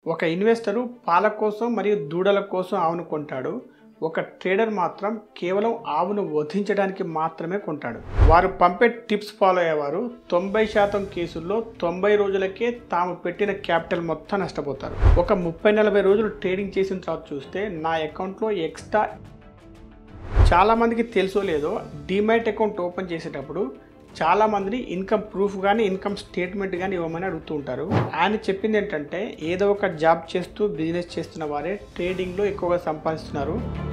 ఒక ఇన్వెస్టరు పాల కోసం మరియు దూడల కోసం ఆవును కొంటాడు ఒక ట్రేడర్ మాత్రం కేవలం ఆవును వధించడానికి మాత్రమే కొంటాడు వారు పంపే టిప్స్ ఫాలో అయ్యేవారు తొంభై శాతం కేసుల్లో తొంభై రోజులకే తాము పెట్టిన క్యాపిటల్ మొత్తం నష్టపోతారు ఒక ముప్పై నలభై రోజులు ట్రేడింగ్ చేసిన తర్వాత చూస్తే నా అకౌంట్లో ఎక్స్ట్రా చాలామందికి తెలుసో లేదో డిమైట్ అకౌంట్ ఓపెన్ చేసేటప్పుడు చాలా మందిని ఇన్కమ్ ప్రూఫ్ కానీ ఇన్కమ్ స్టేట్మెంట్ కానీ ఇవ్వమని అడుగుతూ ఉంటారు ఆయన చెప్పింది ఏంటంటే ఏదో ఒక జాబ్ చేస్తూ బిజినెస్ చేస్తున్న వారే ట్రేడింగ్లో ఎక్కువగా సంపాదిస్తున్నారు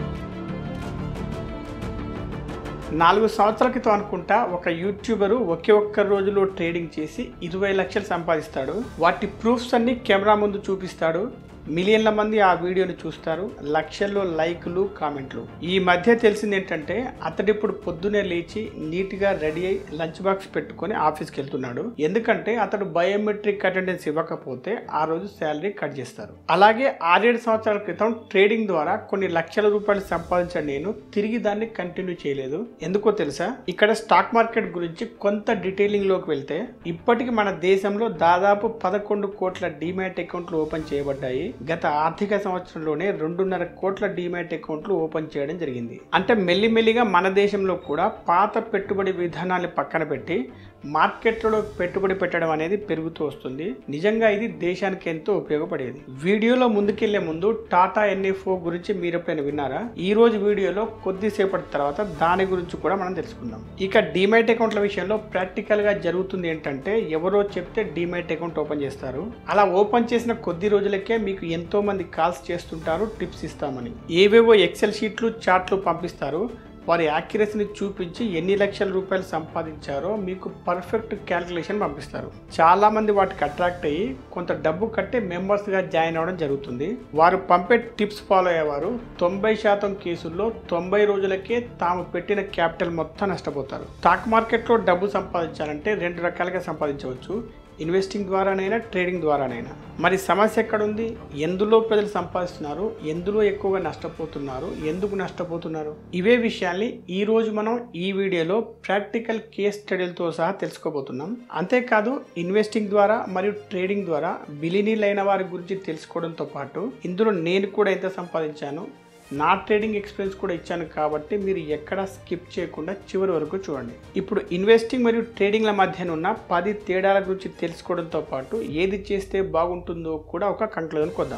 నాలుగు సంవత్సరాల క్రితం అనుకుంటా ఒక యూట్యూబరు ఒకే ఒక్క రోజులో ట్రేడింగ్ చేసి ఇరవై లక్షలు సంపాదిస్తాడు వాటి ప్రూఫ్స్ అన్ని కెమెరా ముందు చూపిస్తాడు మిలియన్ల మంది ఆ వీడియోని చూస్తారు లక్షల్లో లైకులు కామెంట్లు ఈ మధ్య తెలిసింది ఏంటంటే అతడు ఇప్పుడు పొద్దునే లేచి నీట్గా రెడీ అయి లంచ్ బాక్స్ పెట్టుకొని ఆఫీస్కి వెళ్తున్నాడు ఎందుకంటే అతడు బయోమెట్రిక్ అటెండెన్స్ ఇవ్వకపోతే ఆ రోజు శాలరీ కట్ చేస్తారు అలాగే ఆరేడు సంవత్సరాల క్రితం ట్రేడింగ్ ద్వారా కొన్ని లక్షల రూపాయలు సంపాదించిన నేను తిరిగి దాన్ని కంటిన్యూ చేయలేదు ఎందుకో తెలుసా ఇక్కడ స్టాక్ మార్కెట్ గురించి కొంత డీటెయిలింగ్ లోకి వెళ్తే ఇప్పటికి మన దేశంలో దాదాపు పదకొండు కోట్ల డిమాట్ అకౌంట్లు ఓపెన్ చేయబడ్డాయి గత ఆర్థిక సంవత్సరంలోనే రెండున్నర కోట్ల డిమాట్ అకౌంట్లు ఓపెన్ చేయడం జరిగింది అంటే మెల్లిమెల్లిగా మన దేశంలో కూడా పాత పెట్టుబడి విధానాన్ని పక్కన పెట్టి మార్కెట్లలో పెట్టుబడి పెట్టడం అనేది పెరుగుతూ వస్తుంది నిజంగా ఇది దేశానికి ఎంతో ఉపయోగపడేది వీడియోలో ముందుకెళ్లే ముందు టాటా ఎన్ఎఫ్ఓ గురించి మీరు ఎప్పుడైనా విన్నారా ఈ రోజు వీడియోలో కొద్దిసేపటి తర్వాత దాని గురించి కూడా మనం తెలుసుకుందాం ఇక డిమైట్ అకౌంట్ల విషయంలో ప్రాక్టికల్ గా జరుగుతుంది ఏంటంటే ఎవరో చెప్తే డిమైట్ అకౌంట్ ఓపెన్ చేస్తారు అలా ఓపెన్ చేసిన కొద్ది రోజులకే మీకు ఎంతో మంది కాల్స్ చేస్తుంటారు టిప్స్ ఇస్తామని ఏవేవో ఎక్సెల్ షీట్లు చార్ట్లు పంపిస్తారు వారి యాక్యురసీని చూపించి ఎన్ని లక్షల రూపాయలు సంపాదించారో మీకు పర్ఫెక్ట్ క్యాల్కులేషన్ పంపిస్తారు చాలా మంది వాటికి అట్రాక్ట్ అయ్యి కొంత డబ్బు కట్టి మెంబర్స్గా జాయిన్ అవ్వడం జరుగుతుంది వారు పంపే టిప్స్ ఫాలో అయ్యేవారు తొంభై శాతం కేసుల్లో తొంభై రోజులకే తాము పెట్టిన క్యాపిటల్ మొత్తం నష్టపోతారు స్టాక్ మార్కెట్లో డబ్బు సంపాదించాలంటే రెండు రకాలుగా సంపాదించవచ్చు ఇన్వెస్టింగ్ ద్వారానైనా ట్రేడింగ్ ద్వారానైనా మరి సమస్య ఎక్కడుంది ఎందులో ప్రజలు సంపాదిస్తున్నారు ఎందులో ఎక్కువగా నష్టపోతున్నారు ఎందుకు నష్టపోతున్నారు ఇవే విషయాల్ని ఈ రోజు మనం ఈ వీడియోలో ప్రాక్టికల్ కేస్ స్టడీలతో సహా తెలుసుకోబోతున్నాం అంతేకాదు ఇన్వెస్టింగ్ ద్వారా మరియు ట్రేడింగ్ ద్వారా బిలినీలైన వారి గురించి తెలుసుకోవడంతో పాటు ఇందులో నేను కూడా ఎంత సంపాదించాను నా ట్రేడింగ్ ఎక్స్పీరియన్స్ కూడా ఇచ్చాను కాబట్టి మీరు ఎక్కడ స్కిప్ చేయకుండా చివరి వరకు చూడండి ఇప్పుడు ఇన్వెస్టింగ్ మరియు ట్రేడింగ్ల మధ్యన ఉన్న పది తేడాల గురించి తెలుసుకోవడంతో పాటు ఏది చేస్తే బాగుంటుందో కూడా ఒక కంక్లూజన్కి వద్దాం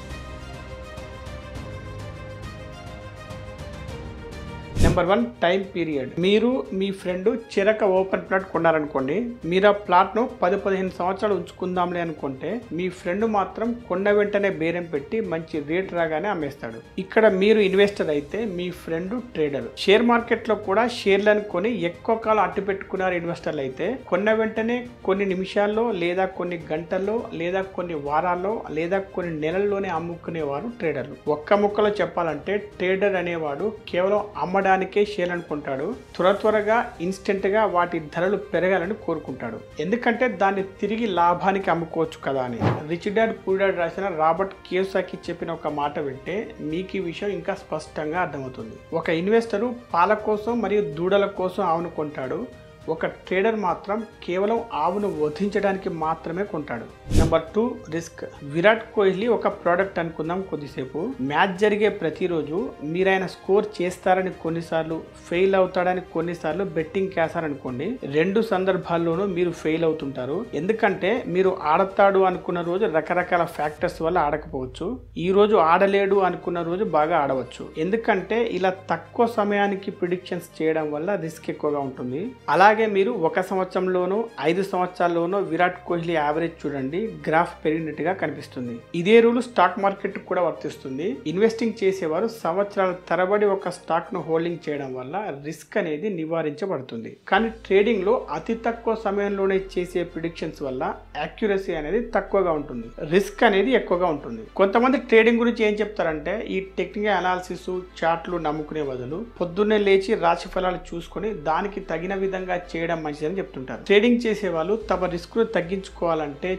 నెంబర్ వన్ టైం పీరియడ్ మీరు మీ ఫ్రెండ్ చిరక ఓపెన్ ప్లాట్ కొన్నారనుకోండి మీరు ఆ ప్లాట్ను పది పదిహేను సంవత్సరాలు ఉంచుకుందాంలే అనుకుంటే మీ ఫ్రెండ్ మాత్రం కొన్న వెంటనే బేరం పెట్టి మంచి రేట్ రాగానే అమ్మేస్తాడు ఇక్కడ మీరు ఇన్వెస్టర్ అయితే మీ ఫ్రెండ్ ట్రేడర్ షేర్ మార్కెట్ లో కూడా షేర్లను కొని ఎక్కువ కాలం అట్టు పెట్టుకున్నారు ఇన్వెస్టర్లు అయితే కొన్న వెంటనే కొన్ని నిమిషాల్లో లేదా కొన్ని గంటల్లో లేదా కొన్ని వారాల్లో లేదా కొన్ని నెలల్లోనే అమ్ముకునేవారు ట్రేడర్లు ఒక్క ముక్కలో చెప్పాలంటే ట్రేడర్ అనేవాడు కేవలం అమ్మడానికే షేర్ అనుకుంటాడు త్వర త్వరగా ఇన్స్టెంట్ గా వాటి ధరలు పెరగాలని కోరుకుంటాడు ఎందుకంటే దాన్ని తిరిగి లాభానికి అమ్ముకోవచ్చు కదా అని రిచ్ డాడ్ పూర్ డాడ్ రాసిన రాబర్ట్ కేసాకి చెప్పిన ఒక మాట వింటే మీకు ఈ విషయం ఇంకా స్పష్టంగా అర్థమవుతుంది ఒక ఇన్వెస్టరు పాల కోసం మరియు దూడల కోసం ఆవును కొంటాడు ఒక ట్రేడర్ మాత్రం కేవలం ఆవును వధించడానికి మాత్రమే కొంటాడు number two risk Virat Kohli ఒక ప్రోడక్ట్ అనుకుందాం కొద్దిసేపు మ్యాచ్ జరిగే ప్రతిరోజు మీరు ఆయన స్కోర్ చేస్తారని కొన్నిసార్లు ఫెయిల్ అవుతాడని కొన్నిసార్లు బెట్టింగ్ కేసారనుకోండి రెండు సందర్భాల్లోనూ మీరు ఫెయిల్ అవుతుంటారు ఎందుకంటే మీరు ఆడతాడు అనుకున్న రోజు రకరకాల ఫ్యాక్టర్స్ వల్ల ఆడకపోవచ్చు ఈ రోజు ఆడలేడు అనుకున్న రోజు బాగా ఆడవచ్చు ఎందుకంటే ఇలా తక్కువ సమయానికి ప్రిడిక్షన్స్ చేయడం వల్ల రిస్క్ ఎక్కువగా ఉంటుంది అలాగే మీరు ఒక సంవత్సరంలోనూ ఐదు సంవత్సరాల్లోనూ విరాట్ కోహ్లీ యావరేజ్ చూడండి గ్రాఫ్ పెరిగినట్టుగా కనిపిస్తుంది ఇదే రూల్ స్టాక్ మార్కెట్ కూడా వర్తిస్తుంది ఇన్వెస్టింగ్ చేసేవారు సంవత్సరాల తరబడి ఒక స్టాక్ ను హోల్డింగ్ చేయడం వల్ల రిస్క్ అనేది నివారించబడుతుంది కానీ ట్రేడింగ్ లో అతి తక్కువ సమయంలోనే చేసే ప్రిడిక్షన్స్ వల్ల యాక్యురసీ అనేది తక్కువగా ఉంటుంది రిస్క్ అనేది ఎక్కువగా ఉంటుంది కొంతమంది ట్రేడింగ్ గురించి ఏం చెప్తారంటే ఈ టెక్నికల్ అనాలిసిస్ చార్ట్లు నమ్ముకునే బదులు పొద్దున్నే లేచి రాశి ఫలాలు చూసుకొని దానికి తగిన విధంగా చేయడం మంచిదని చెప్తుంటారు ట్రేడింగ్ చేసే వాళ్ళు తమ రిస్క్ ను తగ్గించుకోవాలంటే చేయాల్సిన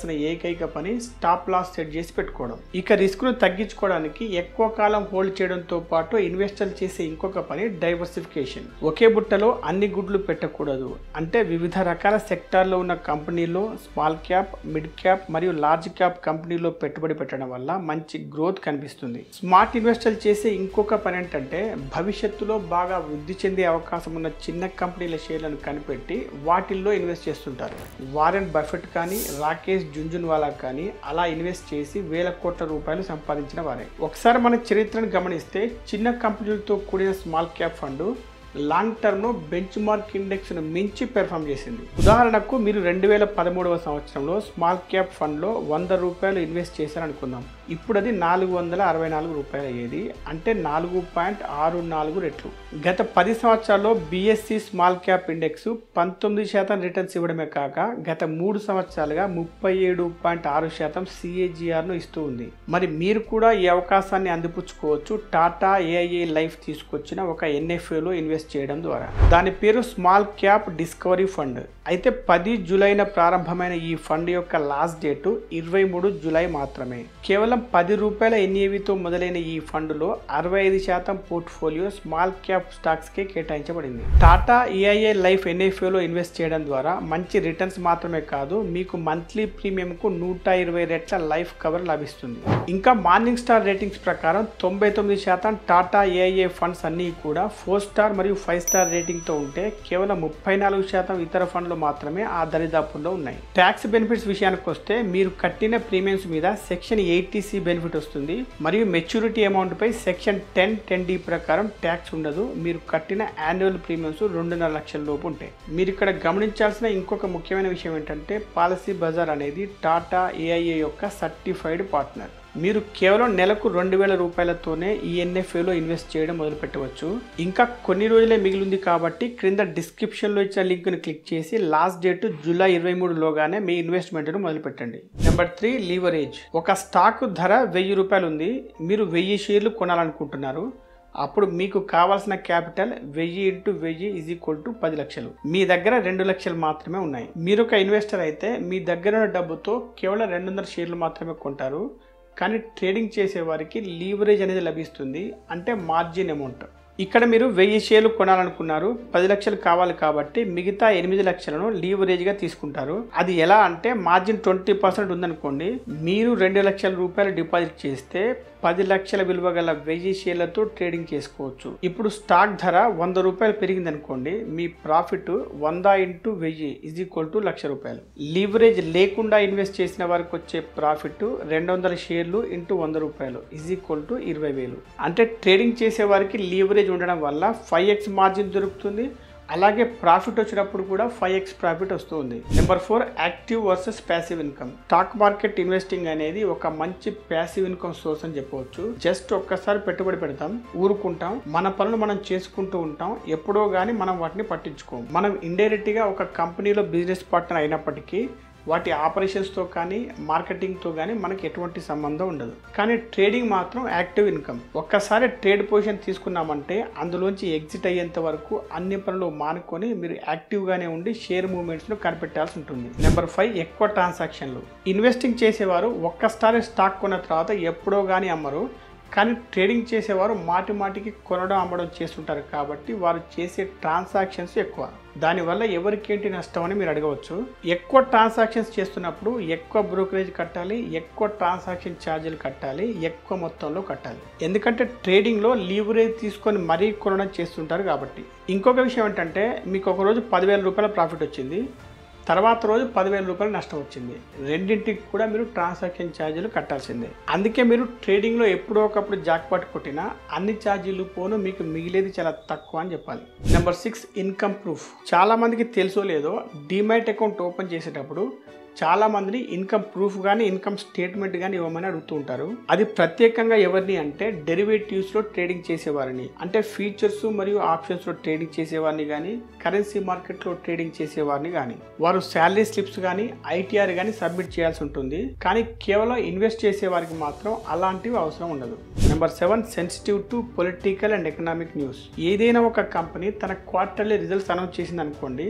చేయాల్సిన ఏకైక పని స్టాప్ లాస్ సెట్ చేసి పెట్టుకోవడం ఇక రిస్క్ ను తగ్గించుకోవడానికి ఎక్కువ కాలం హోల్డ్ చేయడంతో పాటు ఇన్వెస్టర్లు చేసే ఇంకొక పని డైవర్సిఫికేషన్ ఒకే బుట్టలో అన్ని గుడ్లు పెట్టకూడదు అంటే వివిధ రకాల సెక్టార్లో ఉన్న కంపెనీలో స్మాల్ క్యాప్ మిడ్ క్యాప్ మరియు లార్జ్ క్యాప్ కంపెనీలో పెట్టుబడి పెట్టడం వల్ల మంచి గ్రోత్ కనిపిస్తుంది స్మార్ట్ ఇన్వెస్టర్లు చేసే ఇంకొక పని ఏంటంటే భవిష్యత్తులో బాగా వృద్ధి చెందే అవకాశం ఉన్న చిన్న కంపెనీల షేర్లను కనిపెట్టి వాటిల్లో ఇన్వెస్ట్ చేస్తుంటారు వారెన్ బఫెట్ కానీ రాకేష్ జుంజున్వాలా కానీ అలా ఇన్వెస్ట్ చేసి వేల కోట్ల రూపాయలు సంపాదించిన వారే ఒకసారి మన చరిత్రను గమనిస్తే చిన్న కంపెనీలతో కూడిన స్మాల్ క్యాప్ ఫండ్ లాంగ్ టర్మ్లో బెంచ్ మార్క్ ఇండెక్స్ను మించి పెర్ఫామ్ చేసింది ఉదాహరణకు మీరు రెండు వేల పదమూడవ సంవత్సరంలో స్మాల్ క్యాప్ ఫండ్లో వంద రూపాయలు ఇన్వెస్ట్ చేశారనుకుందాం ఇప్పుడు అది నాలుగు వందల అరవై నాలుగు రూపాయలు అయ్యేది అంటే నాలుగు పాయింట్ ఆరు నాలుగు రెట్లు గత పది సంవత్సరాల్లో బీఎస్సీ స్మాల్ క్యాప్ ఇండెక్స్ పంతొమ్మిది శాతం రిటర్న్స్ ఇవ్వడమే కాక గత మూడు సంవత్సరాలుగా ముప్పై ఏడు పాయింట్ ఆరు శాతం సిఏజిఆర్ను ఇస్తూ ఉంది మరి మీరు కూడా ఈ అవకాశాన్ని అందిపుచ్చుకోవచ్చు టాటా ఏఐఏ లైఫ్ తీసుకొచ్చిన ఒక ఎన్ఎఫ్ఏలో ఇన్వెస్ట్ చేయడం ద్వారా దాని పేరు స్మాల్ క్యాప్ డిస్కవరీ ఫండ్ అయితే పది జూలైన ప్రారంభమైన ఈ ఫండ్ యొక్క లాస్ట్ డేటు ఇరవై మూడు జూలై మాత్రమే కేవలం పది రూపాయల ఎన్ఏవితో మొదలైన ఈ ఫండ్లో అరవై ఐదు శాతం పోర్ట్ఫోలియో స్మాల్ క్యాప్ స్టాక్స్కే కేటాయించబడింది టాటా ఈఐఏ లైఫ్ ఎన్ఎఫ్ఏలో ఇన్వెస్ట్ చేయడం ద్వారా మంచి రిటర్న్స్ మాత్రమే కాదు మీకు మంత్లీ ప్రీమియంకు నూట ఇరవై రెట్ల లైఫ్ కవర్ లభిస్తుంది ఇంకా మార్నింగ్ స్టార్ రేటింగ్స్ ప్రకారం తొంభై తొమ్మిది శాతం టాటా ఏఐఏ ఫండ్స్ అన్నీ కూడా ఫోర్ స్టార్ మరియు ఫైవ్ స్టార్ రేటింగ్తో ఉంటే కేవలం ముప్పై నాలుగు శాతం ఇతర ఫండ్లు మాత్రమే ఆ దరిదాపుల్లో ఉన్నాయి ట్యాక్స్ బెనిఫిట్స్ విషయానికి వస్తే మీరు కట్టిన ప్రీమియమ్స్ మీద సెక్షన్ ఎయిటీసీ బెనిఫిట్ వస్తుంది మరియు మెచ్యూరిటీ అమౌంట్ పై సెక్షన్ టెన్ టెన్ డి ప్రకారం ట్యాక్స్ ఉండదు మీరు కట్టిన యాన్యువల్ ప్రీమియమ్స్ రెండున్నర లక్షల లోపు ఉంటాయి మీరు ఇక్కడ గమనించాల్సిన ఇంకొక ముఖ్యమైన విషయం ఏంటంటే పాలసీ బజార్ అనేది టాటా ఏఐఏ యొక్క సర్టిఫైడ్ పార్ట్నర్ మీరు కేవలం నెలకు రెండు వేల రూపాయలతోనే ఈ ఎన్ఎఫ్ఏలో ఇన్వెస్ట్ చేయడం మొదలు పెట్టవచ్చు ఇంకా కొన్ని రోజులే మిగిలింది కాబట్టి క్రింద డిస్క్రిప్షన్లో ఇచ్చిన లింక్ను క్లిక్ చేసి లాస్ట్ డేట్ జూలై ఇరవై మూడులోగానే మీ ఇన్వెస్ట్మెంట్ను మొదలు పెట్టండి నెంబర్ త్రీ లీవరేజ్ ఒక స్టాక్ ధర వెయ్యి రూపాయలు ఉంది మీరు వెయ్యి షేర్లు కొనాలనుకుంటున్నారు అప్పుడు మీకు కావాల్సిన క్యాపిటల్ వెయ్యి ఇంటూ వెయ్యి ఈజ్ ఈక్వల్ టు పది లక్షలు మీ దగ్గర రెండు లక్షలు మాత్రమే ఉన్నాయి మీరు ఒక ఇన్వెస్టర్ అయితే మీ దగ్గర ఉన్న డబ్బుతో కేవలం రెండు వందల షేర్లు మాత్రమే కొంటారు కానీ ట్రేడింగ్ చేసే వారికి లీవరేజ్ అనేది లభిస్తుంది అంటే మార్జిన్ అమౌంట్ ఇక్కడ మీరు వెయ్యి షేర్లు కొనాలనుకున్నారు పది లక్షలు కావాలి కాబట్టి మిగతా ఎనిమిది లక్షలను లీవరేజ్గా తీసుకుంటారు అది ఎలా అంటే మార్జిన్ ట్వంటీ పర్సెంట్ ఉందనుకోండి మీరు రెండు లక్షల రూపాయలు డిపాజిట్ చేస్తే పది లక్షల విలువ గల వెయ్యి షేర్లతో ట్రేడింగ్ చేసుకోవచ్చు ఇప్పుడు స్టాక్ ధర వంద రూపాయలు పెరిగింది అనుకోండి మీ ప్రాఫిట్ వంద ఇంటూ వెయ్యి ఇజ్ ఈక్వల్ టు లక్ష రూపాయలు లీవరేజ్ లేకుండా ఇన్వెస్ట్ చేసిన వారికి వచ్చే ప్రాఫిట్ రెండు వందల షేర్లు ఇంటూ వంద రూపాయలు ఇజ్ ఈక్వల్ టు ఇరవై వేలు అంటే ట్రేడింగ్ చేసే వారికి లీవరేజ్ ఉండడం వల్ల ఫైవ్ ఎక్స్ మార్జిన్ దొరుకుతుంది అలాగే ప్రాఫిట్ వచ్చినప్పుడు కూడా ఫైవ్ ఎక్స్ ప్రాఫిట్ వస్తుంది number four active versus passive income stock market investing అనేది ఒక మంచి ప్యాసివ్ ఇన్కమ్ సోర్స్ అని చెప్పవచ్చు జస్ట్ ఒక్కసారి పెట్టుబడి పెడతాం ఊరుకుంటాం మన పనులు మనం చేసుకుంటూ ఉంటాం ఎప్పుడో కానీ మనం వాటిని పట్టించుకోం మనం ఇండైరెక్ట్ గా ఒక కంపెనీలో బిజినెస్ పార్ట్నర్ అయినప్పటికీ వాటి ఆపరేషన్స్తో కానీ మార్కెటింగ్తో కానీ మనకి ఎటువంటి సంబంధం ఉండదు కానీ ట్రేడింగ్ మాత్రం యాక్టివ్ ఇన్కమ్ ఒక్కసారి ట్రేడ్ పొజిషన్ తీసుకున్నామంటే అందులోంచి ఎగ్జిట్ అయ్యేంత వరకు అన్ని పనులు మానుకొని మీరు యాక్టివ్గానే ఉండి షేర్ మూవ్మెంట్స్ను కనిపెట్టాల్సి ఉంటుంది నెంబర్ ఫైవ్ ఎక్కువ ట్రాన్సాక్షన్లు ఇన్వెస్టింగ్ చేసేవారు ఒక్కసారి స్టాక్ కొన్న తర్వాత ఎప్పుడో కానీ అమ్మరు కానీ ట్రేడింగ్ చేసేవారు మాటి మాటికి కొనడం అమ్మడం చేస్తుంటారు కాబట్టి వారు చేసే ట్రాన్సాక్షన్స్ ఎక్కువ దానివల్ల ఎవరికేంటి నష్టం అని మీరు అడగవచ్చు ఎక్కువ ట్రాన్సాక్షన్స్ చేస్తున్నప్పుడు ఎక్కువ బ్రోకరేజ్ కట్టాలి ఎక్కువ ట్రాన్సాక్షన్ ఛార్జీలు కట్టాలి ఎక్కువ మొత్తంలో కట్టాలి ఎందుకంటే ట్రేడింగ్లో లీవరేజ్ తీసుకొని మరీ కొనడం చేస్తుంటారు కాబట్టి ఇంకొక విషయం ఏంటంటే మీకు ఒక రోజు పదివేల రూపాయల ప్రాఫిట్ వచ్చింది తర్వాత రోజు పదివేల రూపాయలు నష్టం వచ్చింది రెండింటికి కూడా మీరు ట్రాన్సాక్షన్ ఛార్జీలు కట్టాల్సిందే అందుకే మీరు ట్రేడింగ్లో ఎప్పుడో ఒకప్పుడు జాక్పాట్ కొట్టినా అన్ని ఛార్జీలు పోను మీకు మిగిలేది చాలా తక్కువ అని చెప్పాలి నెంబర్ సిక్స్ ఇన్కమ్ ప్రూఫ్ చాలా మందికి తెలుసో లేదో డిమైట్ అకౌంట్ ఓపెన్ చేసేటప్పుడు చాలా మందిని ఇన్కమ్ ప్రూఫ్ కానీ ఇన్కమ్ స్టేట్మెంట్ కానీ ఇవ్వమని అడుగుతూ ఉంటారు అది ప్రత్యేకంగా ఎవరిని అంటే డెరివేటివ్స్ లో ట్రేడింగ్ చేసేవారిని అంటే ఫీచర్స్ మరియు ఆప్షన్స్ లో ట్రేడింగ్ చేసేవారిని కానీ కరెన్సీ మార్కెట్ లో ట్రేడింగ్ చేసేవారిని కానీ వారు శాలరీ స్లిప్స్ కానీ ఐటీఆర్ కానీ సబ్మిట్ చేయాల్సి ఉంటుంది కానీ కేవలం ఇన్వెస్ట్ చేసే వారికి మాత్రం అలాంటివి అవసరం ఉండదు number seven sensitive to political and economic news ఏదైనా ఒక కంపెనీ తన క్వార్టర్లీ రిజల్ట్స్ అనౌన్స్ చేసింది అనుకోండి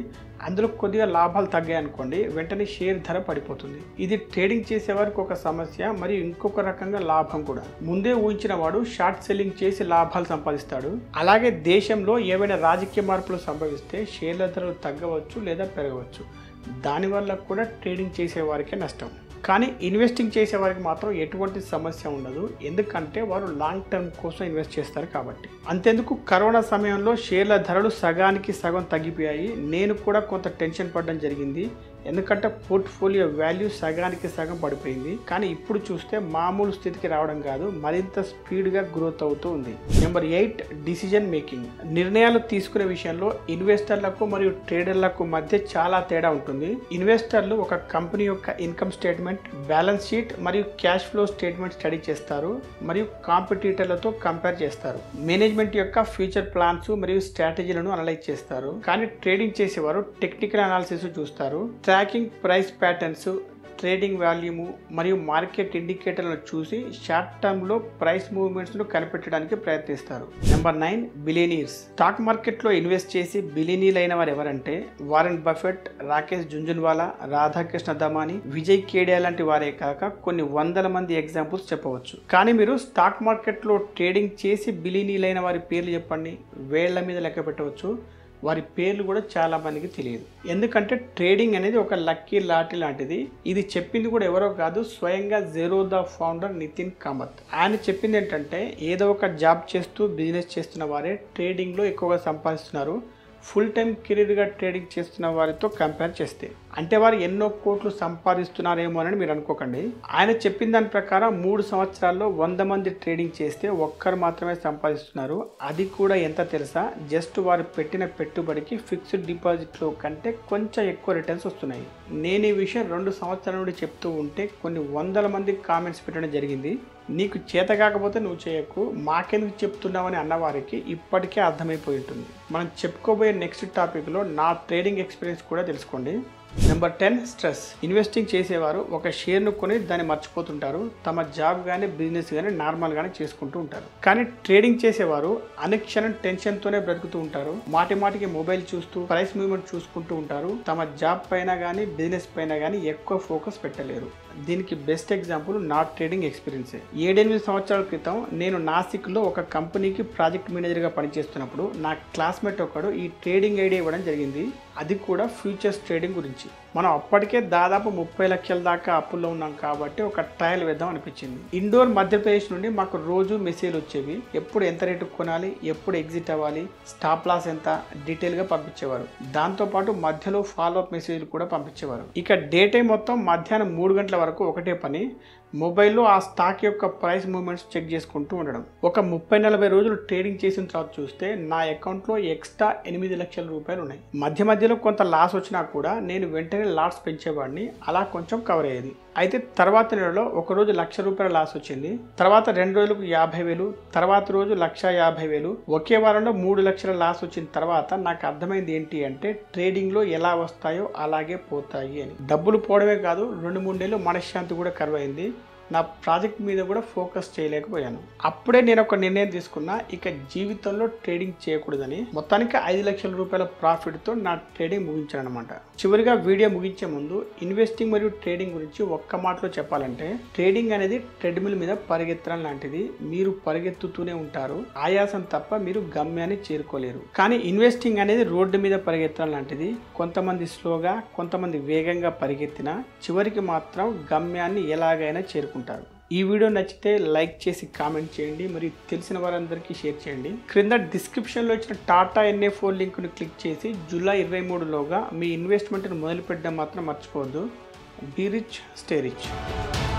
అందులో కొద్దిగా లాభాలు తగ్గాయి అనుకోండి వెంటనే షేర్ ధర పడిపోతుంది ఇది ట్రేడింగ్ చేసే వారికి ఒక సమస్య మరియు ఇంకొక రకంగా లాభం కూడా ముందే ఊహించిన వాడు షార్ట్ సెల్లింగ్ చేసి లాభాలు సంపాదిస్తాడు అలాగే దేశంలో ఏవైనా రాజకీయ మార్పులు సంభవిస్తే షేర్ల ధరలు తగ్గవచ్చు లేదా పెరగవచ్చు దానివల్ల కూడా ట్రేడింగ్ చేసే వారికే నష్టం కానీ ఇన్వెస్టింగ్ చేసే వారికి మాత్రం ఎటువంటి సమస్య ఉండదు ఎందుకంటే వారు లాంగ్ టర్మ్ కోసం ఇన్వెస్ట్ చేస్తారు కాబట్టి అంతెందుకు కరోనా సమయంలో షేర్ల ధరలు సగానికి సగం తగ్గిపోయాయి నేను కూడా కొంత టెన్షన్ పడడం జరిగింది ఎందుకంటే పోర్ట్ఫోలియో వాల్యూ సగానికి సగం పడిపోయింది కానీ ఇప్పుడు చూస్తే మామూలు స్థితికి రావడం కాదు మరింత స్పీడ్గా గ్రోత్ అవుతూ ఉంది నెంబర్ ఎయిట్ డిసిజన్ మేకింగ్ నిర్ణయాలు తీసుకునే విషయంలో ఇన్వెస్టర్లకు మరియు ట్రేడర్లకు మధ్య చాలా తేడా ఉంటుంది ఇన్వెస్టర్లు ఒక కంపెనీ యొక్క ఇన్కమ్ స్టేట్మెంట్ బ్యాలెన్స్ షీట్ మరియు క్యాష్ ఫ్లో స్టేట్మెంట్ స్టడీ చేస్తారు మరియు కాంపిటీటర్లతో కంపేర్ చేస్తారు మేనేజ్మెంట్ యొక్క ఫ్యూచర్ ప్లాన్స్ మరియు స్ట్రాటజీలను అనలైజ్ చేస్తారు కానీ ట్రేడింగ్ చేసేవారు టెక్నికల్ అనాలిసిస్ చూస్తారు tracking price patterns trading volume మరియు మార్కెట్ ఇండికేటర్లను చూసి షార్ట్ టర్మ్లో ప్రైస్ మూవ్మెంట్స్ను కనిపెట్టడానికి ప్రయత్నిస్తారు నెంబర్ నైన్ బిలియనీర్స్ స్టాక్ మార్కెట్లో ఇన్వెస్ట్ చేసి బిలియనీలు అయిన వారు ఎవరంటే వారెన్ బఫెట్ రాకేష్ జుంజున్వాలా రాధాకృష్ణ దమాని విజయ్ కేడియా లాంటి వారే కాక కొన్ని వందల మంది ఎగ్జాంపుల్స్ చెప్పవచ్చు కానీ మీరు స్టాక్ మార్కెట్లో ట్రేడింగ్ చేసి బిలియనీలైన వారి పేర్లు చెప్పండి వేళ్ల మీద లెక్క పెట్టవచ్చు వారి పేర్లు కూడా చాలా మందికి తెలియదు ఎందుకంటే ట్రేడింగ్ అనేది ఒక లక్కీ లాటరీ లాంటిది ఇది చెప్పింది కూడా ఎవరో కాదు స్వయంగా జెరో ద ఫౌండర్ నితిన్ కామత్ ఆయన చెప్పింది ఏంటంటే ఏదో ఒక జాబ్ చేస్తూ బిజినెస్ చేస్తున్న వారే ట్రేడింగ్లో ఎక్కువగా సంపాదిస్తున్నారు ఫుల్ టైం కెరీర్గా ట్రేడింగ్ చేస్తున్న వారితో కంపేర్ చేస్తే అంటే వారు ఎన్నో కోట్లు సంపాదిస్తున్నారేమో అని మీరు అనుకోకండి ఆయన చెప్పిన దాని ప్రకారం మూడు సంవత్సరాల్లో వంద మంది ట్రేడింగ్ చేస్తే ఒక్కరు మాత్రమే సంపాదిస్తున్నారు అది కూడా ఎంత తెలుసా జస్ట్ వారు పెట్టిన పెట్టుబడికి ఫిక్స్డ్ డిపాజిట్లో కంటే కొంచెం ఎక్కువ రిటర్న్స్ వస్తున్నాయి నేను ఈ విషయం రెండు సంవత్సరాల నుండి చెప్తూ ఉంటే కొన్ని వందల మంది కామెంట్స్ పెట్టడం జరిగింది నీకు చేత కాకపోతే నువ్వు చేయకు మాకెందుకు చెప్తున్నావని అన్నవారికి ఇప్పటికే అర్థమైపోయి ఉంటుంది మనం చెప్పుకోబోయే నెక్స్ట్ టాపిక్లో నా ట్రేడింగ్ ఎక్స్పీరియన్స్ కూడా తెలుసుకోండి నెంబర్ టెన్ స్ట్రెస్ ఇన్వెస్టింగ్ చేసేవారు ఒక షేర్ను కొని దాన్ని మర్చిపోతుంటారు తమ జాబ్ కానీ బిజినెస్ కానీ నార్మల్ గానే చేసుకుంటూ ఉంటారు కానీ ట్రేడింగ్ చేసేవారు అనుక్షణం టెన్షన్తోనే బ్రతుకుతూ ఉంటారు మాటి మాటికి మొబైల్ చూస్తూ ప్రైస్ మూవ్మెంట్ చూసుకుంటూ ఉంటారు తమ జాబ్ పైన కానీ బిజినెస్ పైన కానీ ఎక్కువ ఫోకస్ పెట్టలేరు దీనికి బెస్ట్ ఎగ్జాంపుల్ నా ట్రేడింగ్ ఎక్స్పీరియన్స్ ఏడెనిమిది సంవత్సరాల క్రితం నేను నాసిక్లో ఒక కంపెనీకి ప్రాజెక్ట్ మేనేజర్గా పనిచేస్తున్నప్పుడు నా క్లాస్మేట్ ఒకడు ఈ ట్రేడింగ్ ఐడియా ఇవ్వడం జరిగింది అది కూడా ఫ్యూచర్స్ ట్రేడింగ్ గురించి మనం అప్పటికే దాదాపు ముప్పై లక్షల దాకా అప్పుల్లో ఉన్నాం కాబట్టి ఒక ట్రయల్ వేద్దాం అనిపించింది ఇండోర్ మధ్యప్రదేశ్ నుండి మాకు రోజు మెసేజ్ వచ్చేవి ఎప్పుడు ఎంత రేటు కొనాలి ఎప్పుడు ఎగ్జిట్ అవ్వాలి స్టాప్ లాస్ ఎంత డీటెయిల్గా పంపించేవారు దాంతోపాటు మధ్యలో ఫాలో అప్ మెసేజ్లు కూడా పంపించేవారు ఇక డే టైం మొత్తం మధ్యాహ్నం మూడు గంటల వరకు ఒకటే పని మొబైల్లో ఆ స్టాక్ యొక్క ప్రైస్ మూవ్మెంట్స్ చెక్ చేసుకుంటూ ఉండడం ఒక ముప్పై నలభై రోజులు ట్రేడింగ్ చేసిన తర్వాత చూస్తే నా అకౌంట్లో ఎక్స్ట్రా ఎనిమిది లక్షల రూపాయలు ఉన్నాయి మధ్య మధ్యలో కొంత లాస్ వచ్చినా కూడా నేను వెంటనే లాస్ పెంచేవాడిని అలా కొంచెం కవర్ అయ్యేది అయితే తర్వాత నెలలో ఒక రోజు లక్ష రూపాయల లాస్ వచ్చింది తర్వాత రెండు రోజులకు యాభై వేలు తర్వాత రోజు లక్ష యాభై వేలు ఒకే వారంలో మూడు లక్షల లాస్ వచ్చిన తర్వాత నాకు అర్థమైంది ఏంటి అంటే ట్రేడింగ్లో ఎలా వస్తాయో అలాగే పోతాయి అని డబ్బులు పోవడమే కాదు రెండు మూడేళ్ళు మనశ్శాంతి కూడా కరువైంది నా ప్రాజెక్ట్ మీద కూడా ఫోకస్ చేయలేకపోయాను అప్పుడే నేను ఒక నిర్ణయం తీసుకున్నా ఇక జీవితంలో ట్రేడింగ్ చేయకూడదని మొత్తానికి ఐదు లక్షల రూపాయల ప్రాఫిట్తో నా ట్రేడింగ్ ముగించాను అనమాట చివరిగా వీడియో ముగించే ముందు ఇన్వెస్టింగ్ మరియు ట్రేడింగ్ గురించి ఒక్క మాటలో చెప్పాలంటే ట్రేడింగ్ అనేది ట్రెడ్మిల్ మీద పరిగెత్తడం లాంటిది మీరు పరిగెత్తుతూనే ఉంటారు ఆయాసం తప్ప మీరు గమ్యాన్ని చేరుకోలేరు కానీ ఇన్వెస్టింగ్ అనేది రోడ్డు మీద పరిగెత్తడం లాంటిది కొంతమంది స్లోగా కొంతమంది వేగంగా పరిగెత్తినా చివరికి మాత్రం గమ్యాన్ని ఎలాగైనా చేరుకుంటారు ఈ వీడియో నచ్చితే లైక్ చేసి కామెంట్ చేయండి మరియు తెలిసిన వారందరికీ షేర్ చేయండి క్రింద డిస్క్రిప్షన్లో ఇచ్చిన టాటా ఎన్ఏ ఫోర్ లింక్ను క్లిక్ చేసి జూలై ఇరవై మూడులోగా మీ ఇన్వెస్ట్మెంట్ను మొదలుపెట్టడం మాత్రం మర్చిపోవద్దు బీ రిచ్ స్టే రిచ్